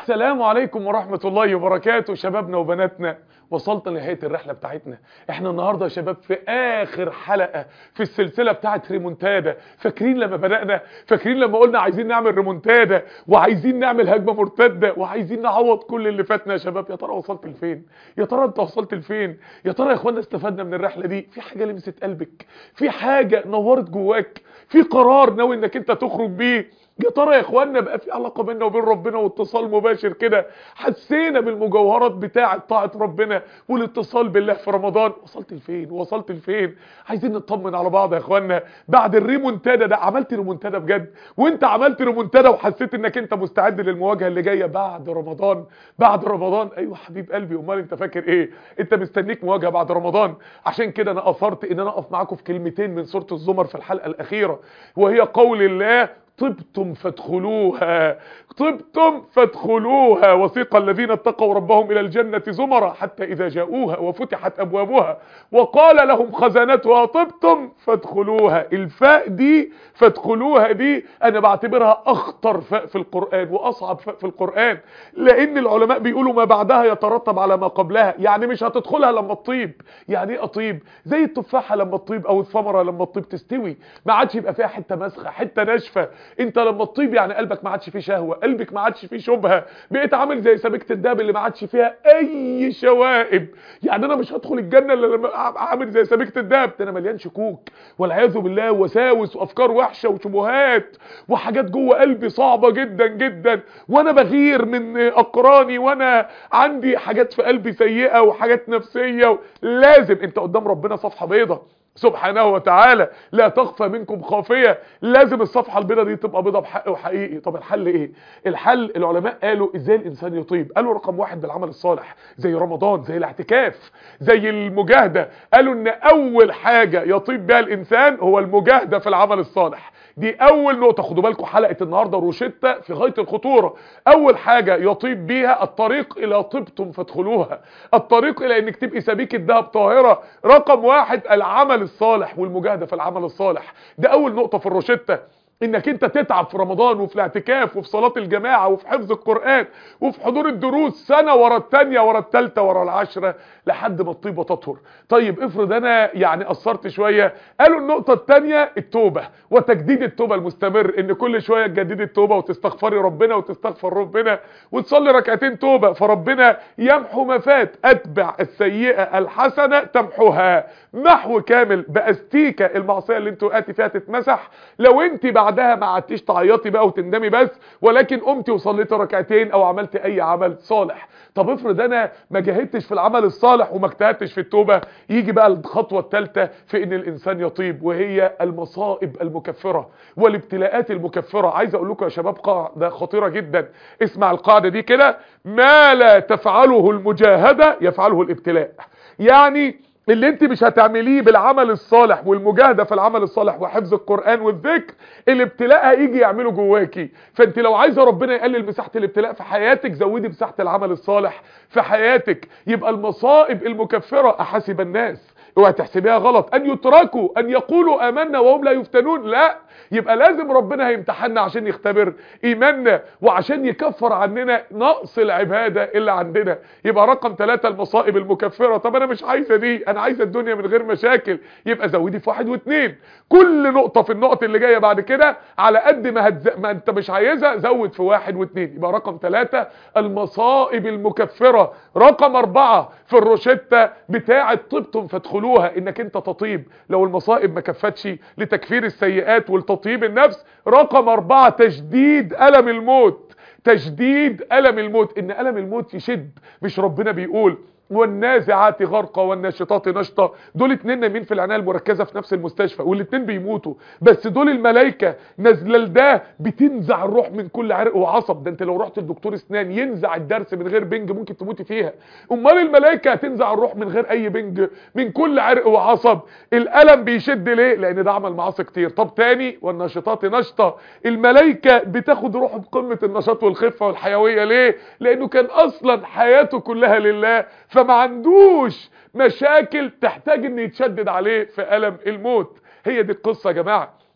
السلام عليكم ورحمة الله وبركاته شبابنا وبناتنا وصلت لنهاية الرحلة بتاعتنا احنا النهاردة يا شباب في اخر حلقة في السلسلة بتاعت ريمونتادا فاكرين لما بدأنا فاكرين لما قلنا عايزين نعمل ريمونتادا وعايزين نعمل هجمة مرتدة وعايزين نعوض كل اللي فاتنا يا شباب يا ترى وصلت لفين يا ترى انت وصلت لفين يا ترى يا اخوانا استفدنا من الرحلة دي في حاجة لمست قلبك في حاجة نورت جواك في قرار ناوي انك انت تخرج بيه يا ترى يا اخوانا بقى في علاقه بيننا وبين ربنا واتصال مباشر كده حسينا بالمجوهرات بتاعه طاعه ربنا والاتصال بالله في رمضان وصلت لفين وصلت لفين عايزين نطمن على بعض يا اخوانا بعد الريمونتادا ده عملت ريمونتادا بجد وانت عملت ريمونتادا وحسيت انك انت مستعد للمواجهه اللي جايه بعد رمضان بعد رمضان ايوه حبيب قلبي امال انت فاكر ايه انت مستنيك مواجهه بعد رمضان عشان كده انا اثرت ان انا اقف معاكم في كلمتين من سوره الزمر في الحلقه الاخيره وهي قول الله طبتم فادخلوها طبتم فادخلوها وسيق الذين اتقوا ربهم الى الجنة زمرا حتى اذا جاءوها وفتحت ابوابها وقال لهم خزنتها طبتم فادخلوها الفاء دي فادخلوها دي انا بعتبرها اخطر فاء في القرآن واصعب فاء في القرآن لان العلماء بيقولوا ما بعدها يترتب على ما قبلها يعني مش هتدخلها لما تطيب يعني ايه اطيب زي التفاحة لما تطيب او الثمرة لما تطيب تستوي ما عادش يبقى فيها حتة مسخة حتة ناشفة انت لما تطيب يعني قلبك ما عادش فيه شهوه قلبك ما عادش فيه شبهه بقيت عامل زي سبيكه الدهب اللي ما عادش فيها اي شوائب يعني انا مش هدخل الجنه الا لما عامل زي سبيكه الدهب ده انا مليان شكوك والعياذ بالله وساوس وافكار وحشه وشبهات وحاجات جوه قلبي صعبه جدا جدا وانا بغير من اقراني وانا عندي حاجات في قلبي سيئه وحاجات نفسيه لازم انت قدام ربنا صفحه بيضه سبحانه وتعالى لا تخفى منكم خافية لازم الصفحة البيضة دي تبقى بيضة بحق وحقيقي طب الحل ايه الحل العلماء قالوا ازاي الانسان يطيب قالوا رقم واحد بالعمل الصالح زي رمضان زي الاعتكاف زي المجاهدة قالوا ان اول حاجة يطيب بها الانسان هو المجاهدة في العمل الصالح دي اول نقطة خدوا بالكم حلقة النهاردة روشتة في غاية الخطورة اول حاجة يطيب بيها الطريق الى طبتم فادخلوها الطريق الى انك تبقي سبيكة دهب طاهرة رقم واحد العمل الصالح والمجاهدة في العمل الصالح ده اول نقطة في الروشتة انك انت تتعب في رمضان وفي الاعتكاف وفي صلاة الجماعة وفي حفظ القرآن وفي حضور الدروس سنة ورا التانية ورا التالتة ورا العشرة لحد ما الطيبة تطهر طيب افرض انا يعني قصرت شوية قالوا النقطة التانية التوبة وتجديد التوبة المستمر ان كل شوية تجدد التوبة وتستغفري ربنا وتستغفر ربنا وتصلي ركعتين توبة فربنا يمحو ما فات اتبع السيئة الحسنة تمحوها محو كامل باستيكة المعصية اللي انت وقعتي فيها تتمسح لو انت بعدها ما قعدتيش تعيطي بقى وتندمي بس ولكن قمتي وصليتي ركعتين او عملت اي عمل صالح طب افرض انا ما جاهدتش في العمل الصالح وما اجتهدتش في التوبة يجي بقى الخطوة الثالثة في ان الانسان يطيب وهي المصائب المكفرة والابتلاءات المكفرة عايز اقول لكم يا شباب قاعدة خطيرة جدا اسمع القاعدة دي كده ما لا تفعله المجاهدة يفعله الابتلاء يعني اللي انت مش هتعمليه بالعمل الصالح والمجاهدة في العمل الصالح وحفظ القرآن والذكر الابتلاء هيجي يعمله جواكي فانت لو عايزة ربنا يقلل مساحة الابتلاء في حياتك زودي مساحة العمل الصالح في حياتك يبقى المصائب المكفرة احسب الناس اوعى تحسبيها غلط ان يتركوا ان يقولوا امنا وهم لا يفتنون لا يبقى لازم ربنا هيمتحننا عشان يختبر ايماننا وعشان يكفر عننا نقص العبادة اللي عندنا يبقى رقم ثلاثة المصائب المكفرة طب انا مش عايزة دي انا عايزة الدنيا من غير مشاكل يبقى زودي في واحد واثنين كل نقطة في النقط اللي جاية بعد كده على قد ما, هتز... ما انت مش عايزها زود في واحد واثنين يبقى رقم ثلاثة المصائب المكفرة رقم اربعة في الروشتة بتاعة طبتم فادخلوها انك انت تطيب لو المصائب ما كفتش لتكفير السيئات والتطيب النفس رقم اربعة تجديد ألم الموت تجديد ألم الموت ان ألم الموت يشد مش ربنا بيقول والنازعات غرقا والناشطات نشطا دول اتنين نايمين في العنايه المركزه في نفس المستشفى والاتنين بيموتوا بس دول الملائكه نازله لده بتنزع الروح من كل عرق وعصب ده انت لو رحت لدكتور اسنان ينزع الدرس من غير بنج ممكن تموتي فيها امال الملائكه هتنزع الروح من غير اي بنج من كل عرق وعصب الالم بيشد ليه لان ده عمل معاصي كتير طب تاني والناشطات نشطه الملائكه بتاخد روحه بقمه النشاط والخفه والحيويه ليه لانه كان اصلا حياته كلها لله فما عندوش مشاكل تحتاج ان يتشدد عليه في ألم الموت هي دي القصة يا جماعة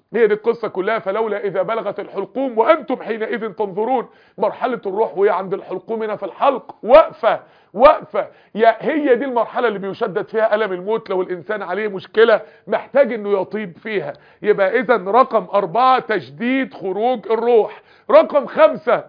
هي دي القصة كلها فلولا إذا بلغت الحلقوم وأنتم حينئذ تنظرون مرحلة الروح وهي عند الحلقوم هنا في الحلق واقفة واقفة يا هي دي المرحلة اللي بيشدد فيها ألم الموت لو الإنسان عليه مشكلة محتاج إنه يطيب فيها يبقى إذا رقم أربعة تجديد خروج الروح رقم خمسة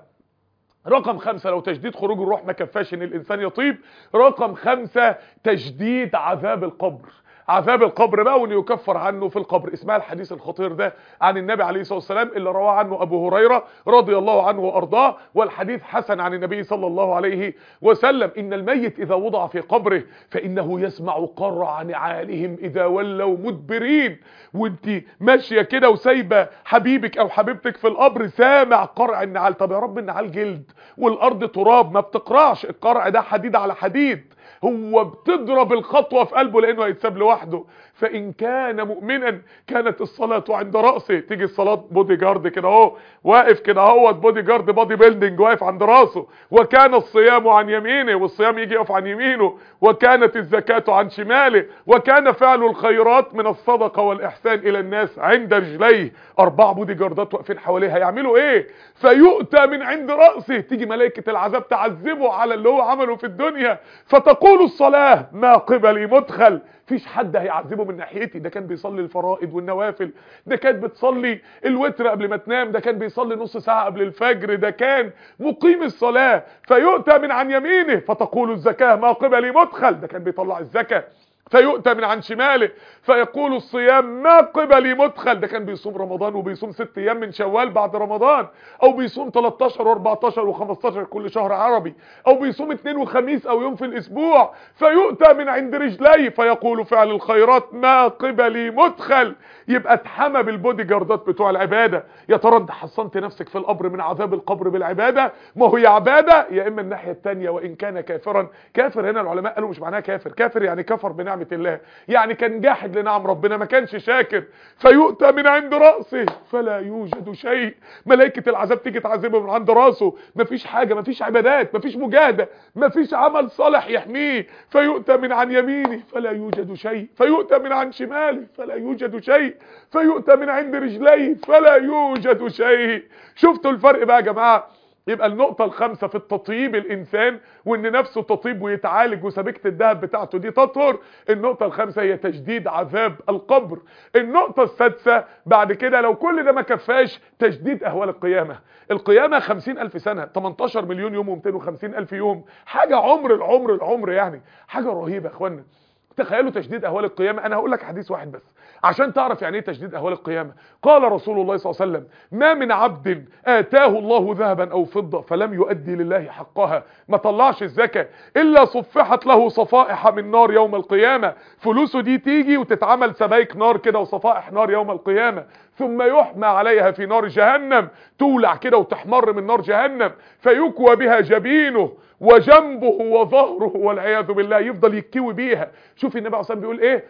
رقم خمسة لو تجديد خروج الروح ما كفاش ان الانسان يطيب رقم خمسة تجديد عذاب القبر عذاب القبر بقى وان يكفر عنه في القبر اسمها الحديث الخطير ده عن النبي عليه الصلاه والسلام اللي رواه عنه ابو هريره رضي الله عنه وارضاه والحديث حسن عن النبي صلى الله عليه وسلم ان الميت اذا وضع في قبره فانه يسمع قرع نعالهم اذا ولوا مدبرين وانت ماشيه كده وسايبه حبيبك او حبيبتك في القبر سامع قرع النعال طب يا رب النعال جلد والارض تراب ما بتقرعش القرع ده حديد على حديد هو بتضرب الخطوة في قلبه لانه هيتساب لوحده فان كان مؤمنا كانت الصلاة عند رأسه تيجي الصلاة بودي جارد كده اهو واقف كده اهو بودي جارد بودي بيلدينج واقف عند راسه وكان الصيام عن يمينه والصيام يجي يقف عن يمينه وكانت الزكاة عن شماله وكان فعل الخيرات من الصدقة والإحسان إلى الناس عند رجليه أربع بودي جاردات واقفين حواليه هيعملوا إيه فيؤتى من عند رأسه تيجي ملائكة العذاب تعذبه على اللي هو عمله في الدنيا فتقول الصلاة ما قبلي مدخل فيش حد هيعذبه من ناحيتي ده كان بيصلي الفرائض والنوافل ده كانت بتصلي الوتر قبل ما تنام ده كان بيصلي نص ساعة قبل الفجر ده كان مقيم الصلاة فيؤتى من عن يمينه فتقول الزكاة ما قبلي مدخل ده كان بيطلع الزكاة فيؤتى من عن شماله فيقول الصيام ما قبلي مدخل ده كان بيصوم رمضان وبيصوم ست ايام من شوال بعد رمضان او بيصوم 13 و14 و15 كل شهر عربي او بيصوم اثنين وخميس او يوم في الاسبوع فيؤتى من عند رجليه فيقول فعل الخيرات ما قبلي مدخل يبقى اتحمى بالبودي جاردات بتوع العباده يا ترى انت حصنت نفسك في القبر من عذاب القبر بالعباده ما هو يا عباده يا اما الناحيه الثانيه وان كان كافرا كافر هنا العلماء قالوا مش معناها كافر كافر يعني كفر بنعمه الله يعني كان جاحد لنعم ربنا ما كانش شاكر فيؤتى من عند راسه فلا يوجد شيء ملائكه العذاب تيجي تعذبه من عند راسه مفيش حاجه مفيش عبادات مفيش مجاهده مفيش عمل صالح يحميه فيؤتى من عن يمينه فلا يوجد شيء فيؤتى من عن شماله فلا يوجد شيء فيؤتى من عند رجليه فلا يوجد شيء شفتوا الفرق بقى يا جماعه يبقى النقطة الخامسة في التطيب الإنسان وإن نفسه تطيب ويتعالج وسبيكة الذهب بتاعته دي تطهر النقطة الخامسة هي تجديد عذاب القبر النقطة السادسة بعد كده لو كل ده ما كفاش تجديد أهوال القيامة القيامة خمسين ألف سنة 18 مليون يوم ومتين وخمسين ألف يوم حاجة عمر العمر العمر يعني حاجة رهيبة يا أخوانا تخيلوا تجديد اهوال القيامه انا هقول لك حديث واحد بس عشان تعرف يعني ايه تجديد اهوال القيامه قال رسول الله صلى الله عليه وسلم ما من عبد اتاه الله ذهبا او فضه فلم يؤدي لله حقها ما طلعش الزكاه الا صفحت له صفائح من نار يوم القيامه فلوسه دي تيجي وتتعمل سبايك نار كده وصفائح نار يوم القيامه ثم يحمى عليها في نار جهنم تولع كده وتحمر من نار جهنم فيكوى بها جبينه وجنبه وظهره والعياذ بالله يفضل يكوي بيها شوف النبي عليه الصلاه والسلام بيقول ايه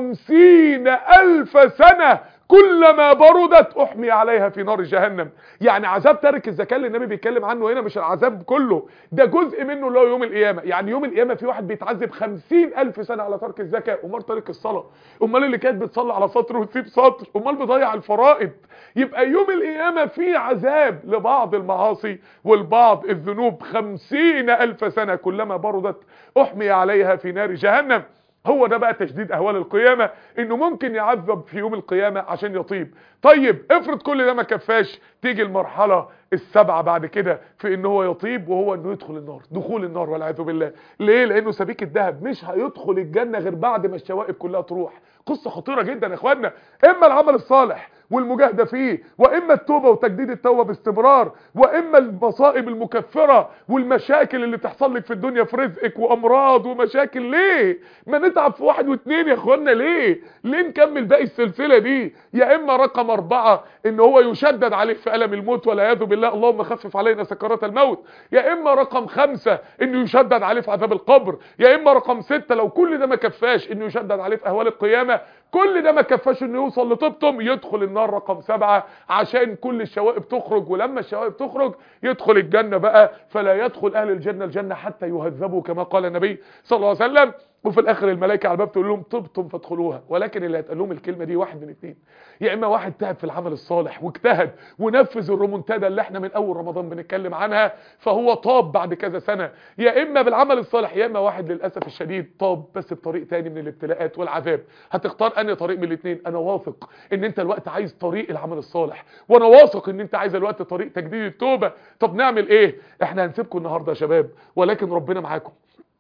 خمسين الف سنه كلما بردت احمي عليها في نار جهنم يعني عذاب تارك الزكاه اللي النبي بيتكلم عنه هنا مش العذاب كله ده جزء منه اللي هو يوم القيامه يعني يوم القيامه في واحد بيتعذب خمسين الف سنه على ترك الزكاه امال تارك الصلاه امال اللي كانت بتصلي على سطر وتسيب سطر امال بيضيع الفرائض يبقى يوم القيامه في عذاب لبعض المعاصي والبعض الذنوب خمسين الف سنه كلما بردت احمي عليها في نار جهنم هو ده بقى تجديد اهوال القيامه انه ممكن يعذب في يوم القيامه عشان يطيب طيب افرض كل ده ما كفاش تيجي المرحله السبعه بعد كده في ان هو يطيب وهو انه يدخل النار دخول النار والعياذ بالله ليه لانه سبيك الذهب مش هيدخل الجنه غير بعد ما الشوائب كلها تروح قصه خطيره جدا يا اخوانا اما العمل الصالح والمجاهده فيه واما التوبه وتجديد التوبه باستمرار واما المصائب المكفره والمشاكل اللي تحصل لك في الدنيا في رزقك وامراض ومشاكل ليه ما نتعب في واحد واثنين يا اخوانا ليه ليه نكمل باقي السلسله دي يا اما رقم أربعة ان هو يشدد عليك في الم الموت والعياذ بالله اللهم خفف علينا سكرات الموت يا اما رقم خمسة انه يشدد عليه في عذاب القبر يا اما رقم ستة لو كل ده ما كفاش انه يشدد عليه في اهوال القيامه كل ده ما كفاش انه يوصل لطبطم يدخل النار رقم سبعة عشان كل الشوائب تخرج ولما الشوائب تخرج يدخل الجنة بقى فلا يدخل اهل الجنة الجنة حتى يهذبوا كما قال النبي صلى الله عليه وسلم وفي الاخر الملائكه على الباب تقول لهم طبتم فادخلوها ولكن اللي هتقول لهم الكلمه دي واحد من اتنين يا اما واحد تعب في العمل الصالح واجتهد ونفذ الريمونتادا اللي احنا من اول رمضان بنتكلم عنها فهو طاب بعد كذا سنه يا اما بالعمل الصالح يا اما واحد للاسف الشديد طاب بس بطريق تاني من الابتلاءات والعذاب هتختار انهي طريق من الاثنين انا واثق ان انت الوقت عايز طريق العمل الصالح وانا واثق ان انت عايز الوقت طريق تجديد التوبه طب نعمل ايه احنا هنسيبكم النهارده يا شباب ولكن ربنا معاكم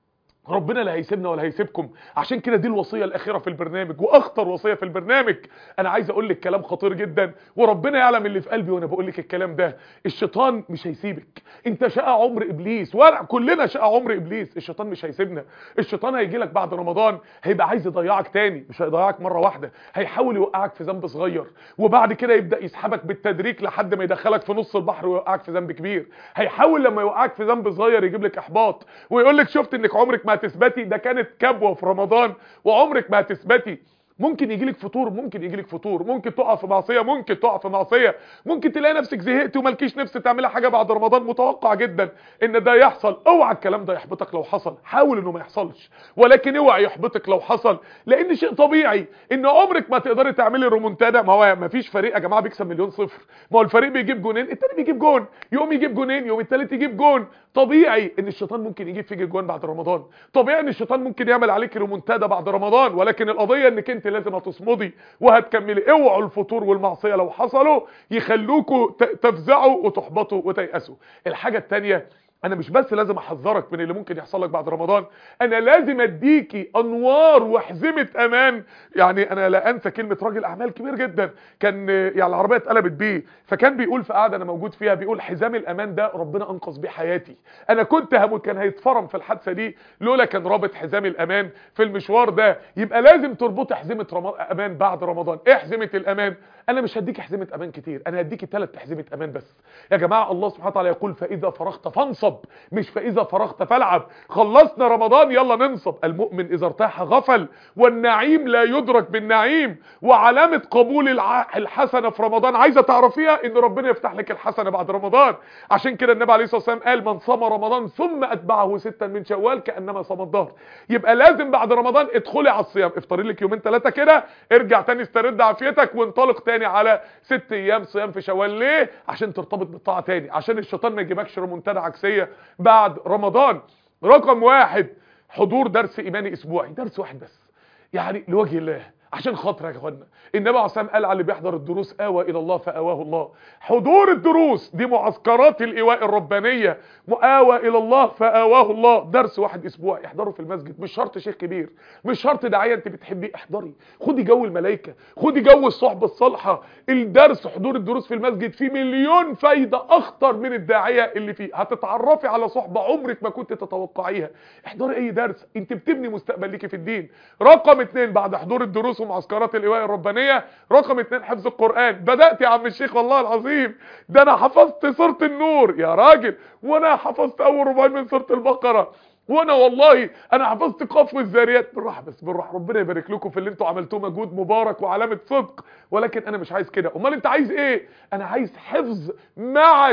ربنا لا هيسيبنا ولا هيسيبكم عشان كده دي الوصيه الاخيره في البرنامج واخطر وصيه في البرنامج انا عايز اقول لك كلام خطير جدا وربنا يعلم اللي في قلبي وانا بقول لك الكلام ده الشيطان مش هيسيبك انت شقى عمر ابليس ولا كلنا شقى عمر ابليس الشيطان مش هيسيبنا الشيطان هيجي لك بعد رمضان هيبقى عايز يضيعك تاني مش هيضيعك مره واحده هيحاول يوقعك في ذنب صغير وبعد كده يبدا يسحبك بالتدريج لحد ما يدخلك في نص البحر ويوقعك في ذنب كبير هيحاول لما يوقعك في ذنب صغير يجيب لك احباط ويقول لك شفت انك عمرك ما هتثبتي ده كانت كبوه في رمضان وعمرك ما هتثبتي ممكن يجي لك فطور ممكن يجي لك فطور ممكن تقع في معصيه ممكن تقع في معصيه ممكن تلاقي نفسك زهقت ومالكيش نفس تعملي حاجه بعد رمضان متوقع جدا ان ده يحصل اوعى الكلام ده يحبطك لو حصل حاول انه ما يحصلش ولكن اوعى يحبطك لو حصل لان شيء طبيعي ان عمرك ما تقدري تعملي ريمونتادا ما هو ما فيش فريق يا جماعه بيكسب مليون صفر ما هو الفريق بيجيب جونين التاني بيجيب جون يوم يجيب جونين يوم التالت يجيب جون طبيعي ان الشيطان ممكن يجيب فيك جون بعد رمضان طبيعي ان الشيطان ممكن يعمل عليك ريمونتادا بعد رمضان ولكن القضيه انك انت لازم هتصمدي وهتكملي اوعوا الفطور والمعصيه لو حصلوا يخلوكوا تفزعوا وتحبطوا وتيأسوا الحاجه الثانيه انا مش بس لازم احذرك من اللي ممكن يحصل لك بعد رمضان انا لازم اديكي انوار وحزمه امان يعني انا لا انسى كلمه راجل اعمال كبير جدا كان يعني العربيه اتقلبت بيه فكان بيقول في قعده انا موجود فيها بيقول حزام الامان ده ربنا انقذ بيه حياتي انا كنت هموت كان هيتفرم في الحادثه دي لولا كان رابط حزام الامان في المشوار ده يبقى لازم تربطي حزمه رم... امان بعد رمضان ايه حزمه الامان انا مش هديكي حزمه امان كتير انا هديكي ثلاث حزمه امان بس يا جماعه الله سبحانه وتعالى يقول فاذا فرغت فانصب مش فاذا فرغت فالعب خلصنا رمضان يلا ننصب المؤمن اذا ارتاح غفل والنعيم لا يدرك بالنعيم وعلامه قبول الع... الحسنه في رمضان عايزه تعرفيها ان ربنا يفتح لك الحسنه بعد رمضان عشان كده النبي عليه الصلاه والسلام قال من صام رمضان ثم اتبعه ستا من شوال كانما صام الظهر يبقى لازم بعد رمضان ادخلي على الصيام افطري لك يومين ثلاثه كده ارجع تاني استرد عافيتك وانطلق تاني على ست ايام صيام في شوال ليه عشان ترتبط بالطاعه تاني عشان الشيطان ما يجيبكش ريمونتادا عكسيه بعد رمضان رقم واحد حضور درس ايماني اسبوعي درس واحد بس يعني لوجه الله عشان خاطر يا اخوانا النبي عليه الصلاه قال على اللي بيحضر الدروس اوى الى الله فاواه الله حضور الدروس دي معسكرات الايواء الربانيه مآوى الى الله فاواه الله درس واحد اسبوع احضره في المسجد مش شرط شيخ كبير مش شرط داعيه انت بتحبيه احضري خدي جو الملائكه خدي جو الصحبه الصالحه الدرس حضور الدروس في المسجد فيه مليون فايده اخطر من الداعيه اللي فيه هتتعرفي على صحبه عمرك ما كنت تتوقعيها احضري اي درس انت بتبني مستقبل ليكي في الدين رقم اتنين بعد حضور الدروس ومعسكرات الايواء الربانيه رقم اتنين حفظ القران بدات يا عم الشيخ والله العظيم ده انا حفظت سوره النور يا راجل وانا حفظت اول ربع من سوره البقره وانا والله انا حفظت قاف والذاريات بالراحه بس بالراحه ربنا يبارك لكم في اللي انتوا عملتوه مجهود مبارك وعلامه صدق ولكن انا مش عايز كده امال انت عايز ايه انا عايز حفظ مع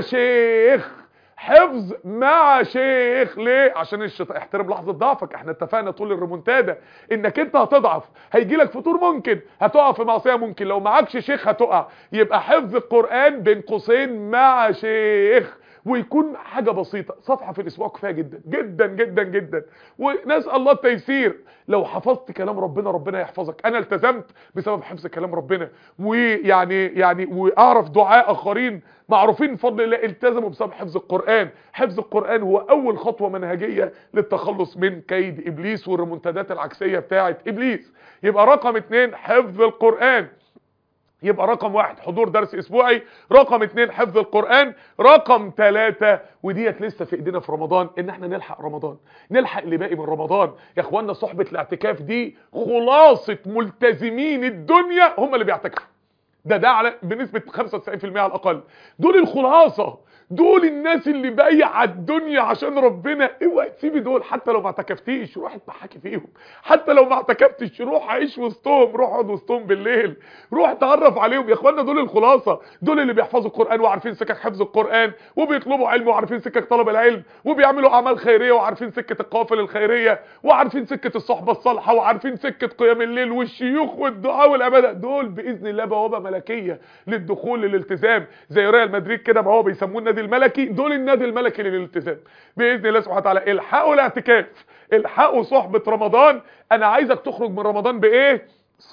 شيخ حفظ مع شيخ ليه عشان الشيطان احترم لحظه ضعفك احنا اتفقنا طول الريمونتادا انك انت هتضعف هيجي لك فطور ممكن هتقع في معصيه ممكن لو معكش شيخ هتقع يبقى حفظ القران بين قوسين مع شيخ ويكون حاجة بسيطة صفحة في الاسبوع كفاية جدا جدا جدا جدا ونسأل الله التيسير لو حفظت كلام ربنا ربنا يحفظك انا التزمت بسبب حفظ كلام ربنا ويعني يعني واعرف دعاء اخرين معروفين بفضل الله التزموا بسبب حفظ القرآن حفظ القرآن هو اول خطوة منهجية للتخلص من كيد ابليس والريمونتادات العكسية بتاعة ابليس يبقى رقم اتنين حفظ القرآن يبقى رقم واحد حضور درس اسبوعي رقم اتنين حفظ القرآن رقم ثلاثة وديت لسه في ايدينا في رمضان ان احنا نلحق رمضان نلحق اللي باقي من رمضان يا اخوانا صحبة الاعتكاف دي خلاصة ملتزمين الدنيا هم اللي بيعتكفوا ده ده على بنسبة 95% على الاقل دول الخلاصة دول الناس اللي بايعه الدنيا عشان ربنا اوعى تسيبي دول حتى لو ما اعتكفتيش روح اتضحكي فيهم حتى لو ما اعتكفتش روح عيش وسطهم روح اقعد وسطهم بالليل روح اتعرف عليهم يا اخوانا دول الخلاصه دول اللي بيحفظوا القران وعارفين سكك حفظ القران وبيطلبوا علم وعارفين سكك طلب العلم وبيعملوا اعمال خيريه وعارفين سكه القوافل الخيريه وعارفين سكه الصحبه الصالحه وعارفين سكه قيام الليل والشيوخ والدعاء والعباده دول باذن الله بوابه ملكيه للدخول للالتزام زي ريال مدريد كده ما هو بيسموه النادي الملكي دول النادي الملكي للالتزام باذن الله سبحانه وتعالى الحقوا الاعتكاف الحقوا صحبه رمضان انا عايزك تخرج من رمضان بايه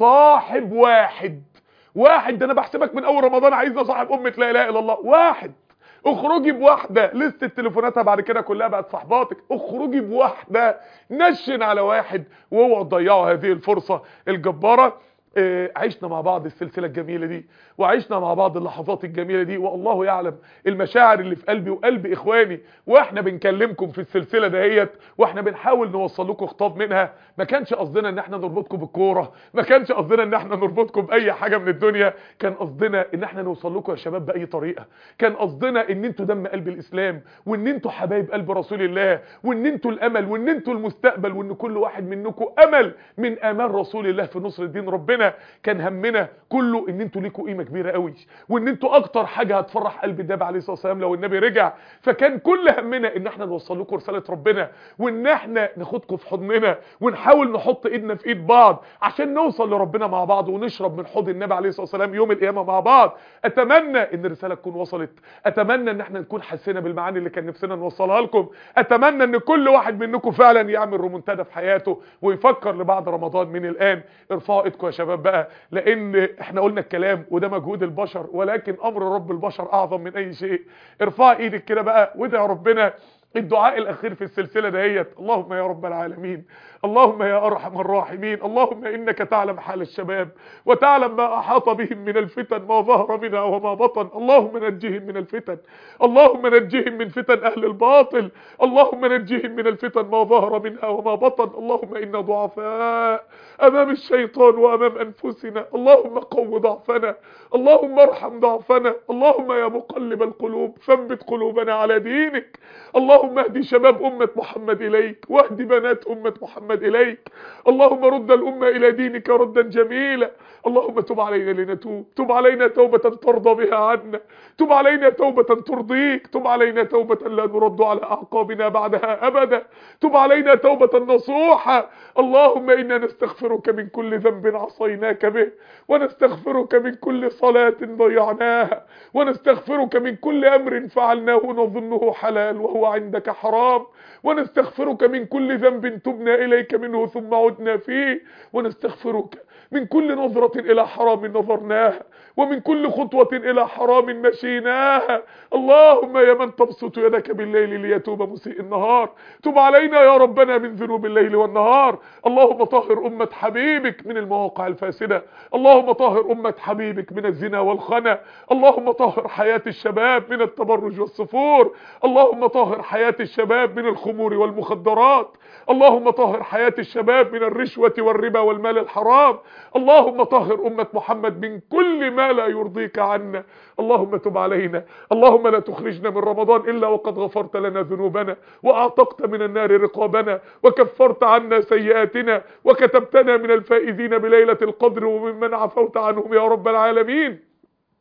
صاحب واحد واحد ده انا بحسبك من اول رمضان عايزنا صاحب امه لا اله الا الله واحد اخرجي بواحده لسه تليفوناتها بعد كده كلها بقت صاحباتك اخرجي بواحده نشن على واحد واوعوا تضيعوا هذه الفرصه الجباره آه، عشنا مع بعض السلسله الجميله دي وعشنا مع بعض اللحظات الجميله دي والله يعلم المشاعر اللي في قلبي وقلب اخواني واحنا بنكلمكم في السلسله دهيت واحنا بنحاول نوصل لكم خطاب منها ما كانش قصدنا ان احنا نربطكم بالكوره ما كانش قصدنا ان احنا نربطكم باي حاجه من الدنيا كان قصدنا ان احنا نوصل لكم يا شباب باي طريقه كان قصدنا ان انتوا دم قلب الاسلام وان انتوا حبايب قلب رسول الله وان انتوا الامل وان انتوا المستقبل وان كل واحد منكم امل من امال رسول الله في نصر دين ربنا كان همنا كله ان انتوا ليكوا قيمه كبيره قوي وان انتوا اكتر حاجه هتفرح قلب النبي عليه الصلاه والسلام لو النبي رجع فكان كل همنا ان احنا نوصل لكم رساله ربنا وان احنا ناخدكم في حضننا ونحاول نحط ايدنا في ايد بعض عشان نوصل لربنا مع بعض ونشرب من حوض النبي عليه الصلاه والسلام يوم القيامه مع بعض اتمنى ان الرساله تكون وصلت اتمنى ان احنا نكون حسينا بالمعاني اللي كان نفسنا نوصلها لكم اتمنى ان كل واحد منكم فعلا يعمل رومنتادا في حياته ويفكر لبعد رمضان من الان ارفعوا ايدكم يا شباب بقى لان احنا قلنا الكلام وده مجهود البشر ولكن امر رب البشر اعظم من اي شيء ارفع ايدك كده بقى وادعي ربنا الدعاء الاخير في السلسله دهيت اللهم يا رب العالمين اللهم يا ارحم الراحمين اللهم انك تعلم حال الشباب وتعلم ما احاط بهم من الفتن ما ظهر منها وما بطن اللهم نجهم من الفتن اللهم نجهم من فتن اهل الباطل اللهم نجهم من الفتن ما ظهر منها وما بطن اللهم انا ضعفاء امام الشيطان وامام انفسنا اللهم قو ضعفنا اللهم ارحم ضعفنا اللهم يا مقلب القلوب ثبت قلوبنا على دينك اللهم اهدي شباب امه محمد اليك واهدي بنات امه محمد اليك اللهم رد الامه الى دينك ردا جميلا اللهم تب علينا لنتوب تب علينا توبه ترضى بها عنا تب علينا توبه ترضيك تب علينا توبه لا نرد على اعقابنا بعدها ابدا تب علينا توبه نصوحه اللهم انا نستغفرك من كل ذنب عصيناك به ونستغفرك من كل صلاه ضيعناها ونستغفرك من كل امر فعلناه نظنه حلال وهو عندك حرام ونستغفرك من كل ذنب تبنا إليك منه ثم عدنا فيه ونستغفرك من كل نظرة إلى حرام نظرناها ومن كل خطوة إلى حرام مشيناها اللهم يا من تبسط يدك بالليل ليتوب مسيء النهار تب علينا يا ربنا من ذنوب الليل والنهار اللهم طهر أمة حبيبك من المواقع الفاسدة اللهم طهر أمة حبيبك من الزنا والخنا اللهم طهر حياة الشباب من التبرج والصفور اللهم طهر حياة الشباب من الخمور والمخدرات اللهم طهر حياة الشباب من الرشوة والربا والمال الحرام اللهم طهر أمة محمد من كل ما لا يرضيك عنا اللهم تب علينا اللهم لا تخرجنا من رمضان إلا وقد غفرت لنا ذنوبنا وأعتقت من النار رقابنا وكفرت عنا سيئاتنا وكتبتنا من الفائزين بليلة القدر وممن عفوت عنهم يا رب العالمين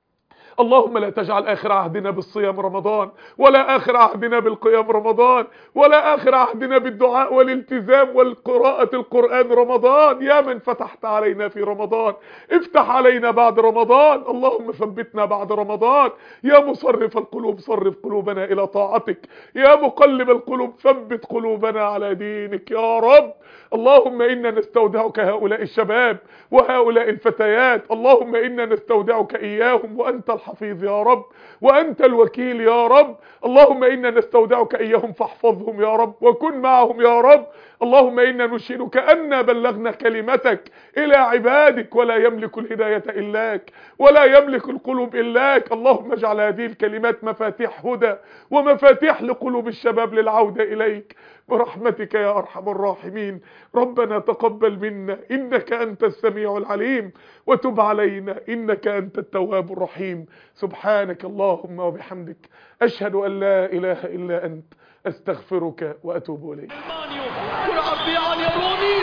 اللهم لا تجعل آخر عهدنا بالصيام رمضان ولا آخر عهدنا بالقيام رمضان ولا آخر عهدنا بالدعاء والالتزام والقراءة القرآن رمضان يا من فتحت علينا في رمضان افتح علينا بعد رمضان اللهم ثبتنا بعد رمضان يا مصرف القلوب صرف قلوبنا إلى طاعتك يا مقلب القلوب ثبت قلوبنا على دينك يا رب اللهم إنا نستودعك هؤلاء الشباب وهؤلاء الفتيات اللهم إنا نستودعك إياهم وأنت الحفيظ يا رب وأنت الوكيل يا رب اللهم إنا نستودعك إياهم فاحفظهم يا رب وكن معهم يا رب اللهم إنا نشهدك أن بلغنا كلمتك إلى عبادك ولا يملك الهداية إلاك ولا يملك القلوب إلاك اللهم اجعل هذه الكلمات مفاتيح هدى ومفاتيح لقلوب الشباب للعودة إليك برحمتك يا أرحم الراحمين ربنا تقبل منا إنك أنت السميع العليم وتب علينا إنك أنت التواب الرحيم سبحانك اللهم وبحمدك أشهد أن لا إله إلا أنت أستغفرك وأتوب إليك مانيو كرة عرضية عالية روني